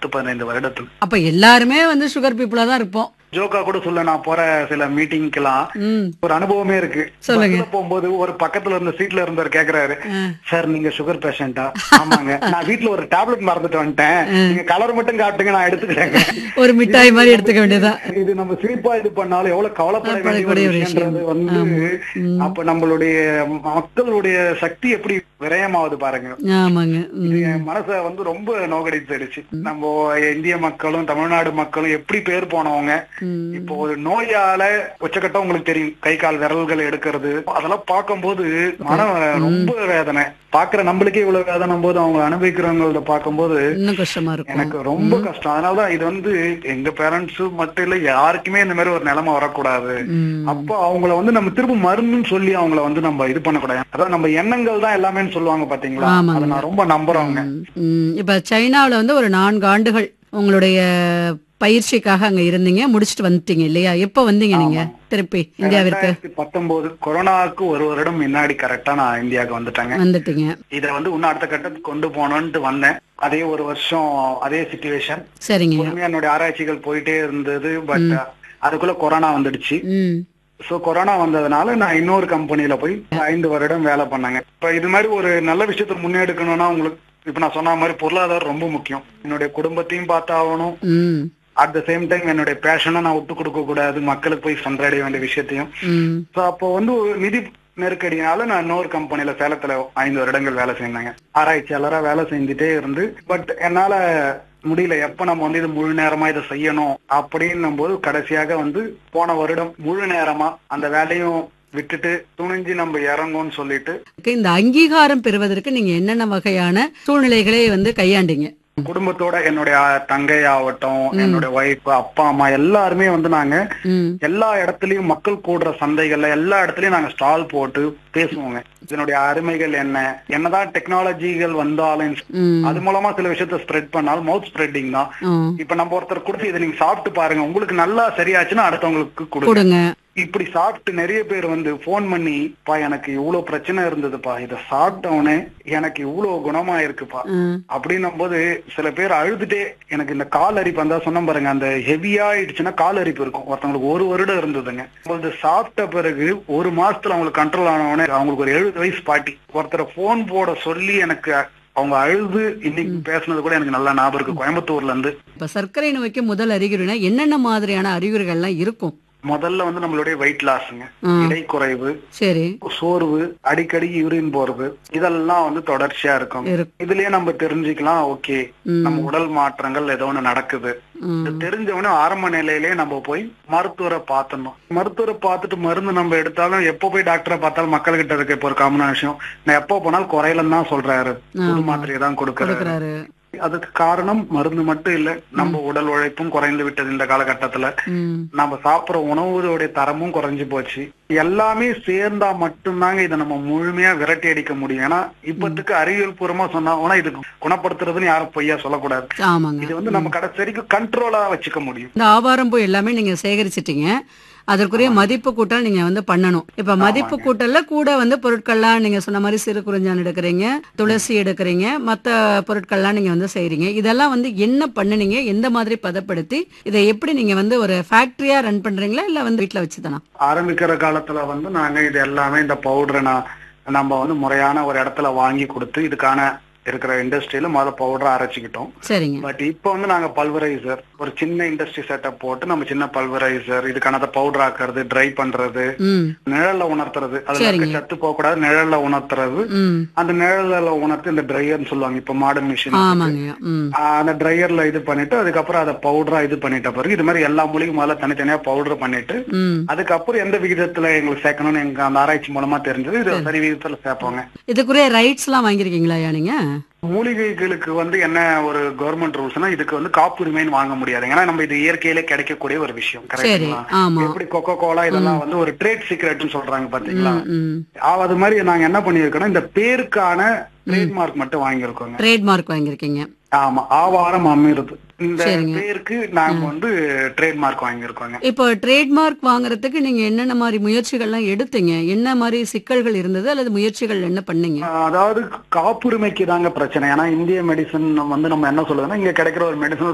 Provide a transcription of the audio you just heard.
பத்து பதினைந்து வருடத்துக்கு அப்ப எல்லாருமே வந்து சுகர் பீப்புளா தான் இருப்போம் ஜோக்கா கூட சொல்ல நான் போற சில மீட்டிங்க்கெல்லாம் ம் ஒரு அனுபவமே இருக்கு சொல்லுங்க. பஸ்ல போகும்போது ஒரு பக்கத்துல இருந்த சீட்ல இருந்தவர் கேக்குறாரு ஆ. சார் நீங்க சுகர் பேஷண்டா ஆமாங்க நான் வீட்ல ஒரு டேப்லெட் மறந்துட்டு வந்துட்டேன் நீங்க கலர் மட்டும் காட்டுங்க நான் எடுத்துக்கிறேங்க ஒரு மிட்டாய் மாதிரி எடுத்துக்க வேண்டியதுதான் இது நம்ம சிரிப்பா இது பண்ணாலும் எவ்வளவு கவலைப்பட வேண்டிய ஒரு கவலைப்படக்கூடிய ஒரு விஷயம்ன்றது விஷயம். வந்து அப்ப நம்மளுடைய மக்களுடைய சக்தி எப்படி விரயமாவது பாருங்க ஆமாங்க ம். இது என் மனச வந்து ரொம்ப நோகடிச்சிடுச்சு நம்ம இந்திய மக்களும் தமிழ்நாடு மக்களும் எப்படி பேர் போனவங்க ம். இப்போ ஒரு நோயால உச்சக்கட்டம் உங்களுக்கு தெரியும் கை கால் விரல்கள் எடுக்கிறது அதெல்லாம் பார்க்கும்போது மனம் ரொம்ப வேதனை பாக்குற நம்மளுக்கே இவ்வளவு வேதனை போது அவங்க அனுபவிக்கிறவங்கள பார்க்கும்போது இன்னும் கஷ்டமா இருக்கும் எனக்கு ரொம்ப கஷ்டம் அதனாலதான் இது வந்து எங்க பேரண்ட்ஸ் மட்டும் இல்ல யாருக்குமே இந்த மாதிரி ஒரு நிலைமை வரக்கூடாது ம். அப்போ அவங்கள வந்து நம்ம திரும்ப மருந்துன்னு சொல்லி அவங்கள வந்து நம்ம இது பண்ணக்கூடாது அதான் நம்ம எண்ணங்கள் தான் எல்லாமே சொல்லுவாங்க பாத்தீங்களா ஆமாங்க. அதை நான் ரொம்ப நம்புறவங்க ம். இப்ப சைனாவுல வந்து ஒரு நான்கு ஆண்டுகள் உங்களுடைய பயிற்சிக்காக அங்க இருந்தீங்க முடிச்சிட்டு வந்துட்டீங்க இல்லையா எப்ப வந்தீங்க நீங்க திருப்பி இந்தியாவிற்கு ரெண்டாயிரத்தி பத்தொன்பது கொரோனாவுக்கு ஒரு வருடம் முன்னாடி கரெக்டா நான் இந்தியாவுக்கு வந்துட்டேங்க வந்துட்டீங்க இத வந்து இன்னும் அடுத்த கட்டத்துக்கு கொண்டு போகணும்னு வந்தேன் அதே ஒரு வருஷம் அதே சுச்சுவேஷன் சரிங்க பொறுமையா என்னுடைய ஆராய்ச்சிகள் போயிட்டே இருந்தது பட் அதுக்குள்ள கொரோனா வந்துடுச்சு ம் சோ கொரோனா வந்ததுனால நான் இன்னொரு கம்பெனில போய் ஐந்து வருடம் வேலை பண்ணேங்க இப்ப இது மாதிரி ஒரு நல்ல விஷயத்தை முன்னெடுக்கணும்னா உங்களுக்கு இப்ப நான் சொன்ன மாதிரி பொருளாதாரம் ரொம்ப முக்கியம் என்னுடைய குடும்பத்தையும் பார்த்தாகணும் ம் அட் த சேம் டைம் என்னுடைய பேஷனை நான் விட்டு கொடுக்க கூடாது மக்களுக்கு போய் சென்றடைய வேண்டிய விஷயத்தையும் ம் சோ அப்போ வந்து ஒரு நிதி நெருக்கடினால நான் இன்னொரு கம்பெனில சேலத்துல ஐந்து வருடங்கள் வேலை செஞ்சேங்க ஆராய்ச்சியாளரா வேலை செஞ்சுட்டே இருந்து பட் என்னால முடியல எப்ப நம்ம வந்து இது முழு நேரமா இதை செய்யணும் அப்படின்னும் போது கடைசியாக வந்து போன வருடம் முழு நேரமா அந்த வேலையும் விட்டுட்டு துணிஞ்சு நம்ம இறங்கும்னு சொல்லிட்டு இந்த அங்கீகாரம் பெறுவதற்கு நீங்க என்னென்ன வகையான சூழ்நிலைகளை வந்து கையாண்டீங்க குடும்பத்தோட என்னுடைய தங்கை ஆகட்டும் என்னுடைய ஒய்ஃப் அப்பா அம்மா எல்லாருமே வந்து நாங்க ம் எல்லா இடத்துலயும் மக்கள் கூடுற சந்தைகள்ல எல்லா இடத்துலயும் நாங்க ஸ்டால் போட்டு பேசுவோங்க இதனுடைய அருமைகள் என்ன என்னதான் டெக்னாலஜிகள் வந்தாலும் ம் அது மூலமா சில விஷயத்த ஸ்ப்ரெட் பண்ணாலும் மவுத் ஸ்ப்ரெட்டிங் தான் ம். இப்ப நம்ம ஒருத்தர் கொடுத்து இதை நீங்க சாப்பிட்டு பாருங்க உங்களுக்கு நல்லா சரியாச்சுன்னா அடுத்தவங்களுக்கு கொடுங்க கொடுங்க இப்படி சாப்பிட்டு நிறைய பேர் வந்து போன் பண்ணி பா எனக்கு இவ்வளவு பிரச்சனை இருந்ததுப்பா இத சாப்பிட்டவனே எனக்கு இவ்வளவு குணமா இருக்குப்பா ம் அப்படின்னும் போது சில பேர் அழுதுட்டே எனக்கு இந்த கால் அரிப்பு வந்தா சொன்ன பாருங்க அந்த ஹெவியா ஆயிடுச்சுன்னா கால் அரிப்பு இருக்கும் ஒருத்தவங்களுக்கு ஒரு வருடம் இருந்ததுங்க உங்களுக்கு சாப்பிட்ட பிறகு ஒரு மாசத்துல அவங்களுக்கு கண்ட்ரோல் ஆனவொடனே அவங்களுக்கு ஒரு எழுபது வயசு பாட்டி ஒருத்தரை போன் போட சொல்லி எனக்கு அவங்க அழுது இன்னைக்கு பேசுனது கூட எனக்கு நல்லா ஞாபகம் இருக்கு கோயம்புத்தூர்ல இருந்து இப்ப சர்க்கரை நோய்க்கு முதல் அறிகுறினா என்னென்ன மாதிரியான அறிகுறிகள்லாம் இருக்கும் முதல்ல வந்து நம்மளுடைய வெயிட் லாஸ்ங்க ஆ. இடை குறைவு சரி சோர்வு அடிக்கடி யூரின் போறது இதெல்லாம் வந்து தொடர்ச்சியா இருக்கும் இருக்கும் இதுலயே நம்ம தெரிஞ்சுக்கலாம் ஓகே ம். நம்ம உடல் மாற்றங்கள் ஏதோ ஒண்ணு நடக்குது ம். இது தெரிஞ்சவொடனே ஆரம்ப நிலையிலேயே நம்ம போய் மருத்துவரை பார்த்தணும் மருத்துவரை பார்த்துட்டு மருந்து நம்ம எடுத்தாலும் எப்போ போய் டாக்டரை பார்த்தாலும் மக்கள்கிட்ட இருக்க இப்போ ஒரு காமனான விஷயம் நான் எப்போ போனாலும் குறையலன்னு தான் சொல்றாரு புது மாத்திரையை தான் கொடுக்கறாரு கொடுக்கறாரு அதுக்கு காரணம் மருந்து மட்டும் இல்ல நம்ம உடல் உழைப்பும் குறைந்து விட்டது இந்த காலகட்டத்துல ம் நம்ம சாப்பிடுற உணவுடைய தரமும் குறைஞ்சு போச்சு எல்லாமே சேர்ந்தா மட்டும்தாங்க இதை நம்ம முழுமையா விரட்டி அடிக்க முடியும் ஏன்னா இப்பத்துக்கு அறிவியல் பூர்வமா சொன்னா இதுக்கு குணப்படுத்துறதுன்னு யாரும் பொய்யா சொல்லக்கூடாது ஆமாங்க இது வந்து நம்ம கடைசி வரைக்கும் கண்ட்ரோலா வச்சுக்க முடியும் இந்த ஆவாரம் பூ எல்லாமே நீங்க சேகரிச்சிட்டீங்க அதற்குரிய மதிப்பு கூட்டல் நீங்க வந்து பண்ணணும் இப்ப மதிப்பு கூட்டல்ல கூட வந்து பொருட்கள்லாம் நீங்க சொன்ன மாதிரி சிறு குறிஞ்சான் எடுக்கிறீங்க துளசி எடுக்கிறீங்க மத்த பொருட்கள்லாம் நீங்க வந்து செய்றீங்க இதெல்லாம் வந்து என்ன பண்ணுனீங்க எந்த மாதிரி பதப்படுத்தி இதை எப்படி நீங்க வந்து ஒரு ஃபேக்டரியா ரன் பண்றீங்களா இல்ல வந்து வீட்ல வச்சுதானா ஆரம்பிக்கிற காலத்துல வந்து நாங்க இது எல்லாமே இந்த பவுடரை நான் நம்ம வந்து முறையான ஒரு இடத்துல வாங்கி கொடுத்து இதுக்கான இருக்கிற இண்டஸ்ட்ரியில முதல்ல பவுடரை அரைச்சிக்கிட்டோம் சரிங்க பட் இப்போ வந்து நாங்க பல்வரைசர் ஒரு சின்ன இண்டஸ்ட்ரி செட்டப் போட்டு நம்ம சின்ன பல்வரைசர் இதுக்கான பவுடர் ஆக்குறது ட்ரை பண்றது ம் நிழல்ல உணர்த்துறது அதுல இருக்க சரிங்க. சத்து போக கூடாது நிழல்ல உணர்த்துறது ம் அந்த நிழல்ல உணர்த்து இந்த ட்ரையர்னு சொல்லுவாங்க இப்ப மாடர்ன் மிஷின் ஆமாங்க ம் அந்த ட்ரையர்ல இது பண்ணிட்டு அதுக்கப்புறம் அதை பவுடரா இது பண்ணிட்ட பிறகு இது மாதிரி எல்லா மூலிகையும் முதல்ல தனித்தனியா பவுடர் பண்ணிட்டு ம் அதுக்கப்புறம் எந்த விகிதத்துல எங்களுக்கு சேர்க்கணும்னு எங்க அந்த ஆராய்ச்சி மூலமா தெரிஞ்சது இது சரி விகிதத்துல சேர்ப்போங்க இதுக்குரிய ரைட்ஸ் எல்லாம் வாங்கியிருக்கீங்களா ஐயா நீங்க மூலிகைகளுக்கு வந்து என்ன ஒரு கவர்மெண்ட் ரூல்ஸ்னா இதுக்கு வந்து காப்புரிமைன்னு வாங்க முடியாது ஏன்னா நம்ம இது இயற்கையிலே கிடைக்கக்கூடிய ஒரு விஷயம் சரி கரெக்டுங்களா ஆமா எப்படி கொக்கோ கோலா இதெல்லாம் வந்து ஒரு ட்ரேட் சீக்ரெட்னு சொல்றாங்க பாத்தீங்களா ம் ஆ, அது மாதிரி நாங்க என்ன பண்ணிருக்கோம்னா இந்த பேருக்கான ட்ரேட்மார்க் மட்டும் வாங்கியிருக்கோங்க ட்ரேட்மார்க் வாங்கியிருக்கீங்க ஆமா ஆவாரம் அமிர்து இந்த சரிங்க. பேருக்கு நாங்க வந்து ட்ரேட்மார்க் வாங்கியிருக்கோங்க இப்போ ட்ரேட்மார்க் வாங்குறதுக்கு நீங்க என்னென்ன மாதிரி முயற்சிகள்லாம் எடுத்தீங்க என்ன மாதிரி சிக்கல்கள் இருந்தது அல்லது முயற்சிகள் என்ன பண்ணீங்க ஆ, அதாவது காப்புரிமைக்கு தாங்க பிரச்சனை ஏன்னா இந்திய மெடிசன் வந்து நம்ம என்ன சொல்லுதுன்னா இங்க கிடைக்கிற ஒரு மெடிசன்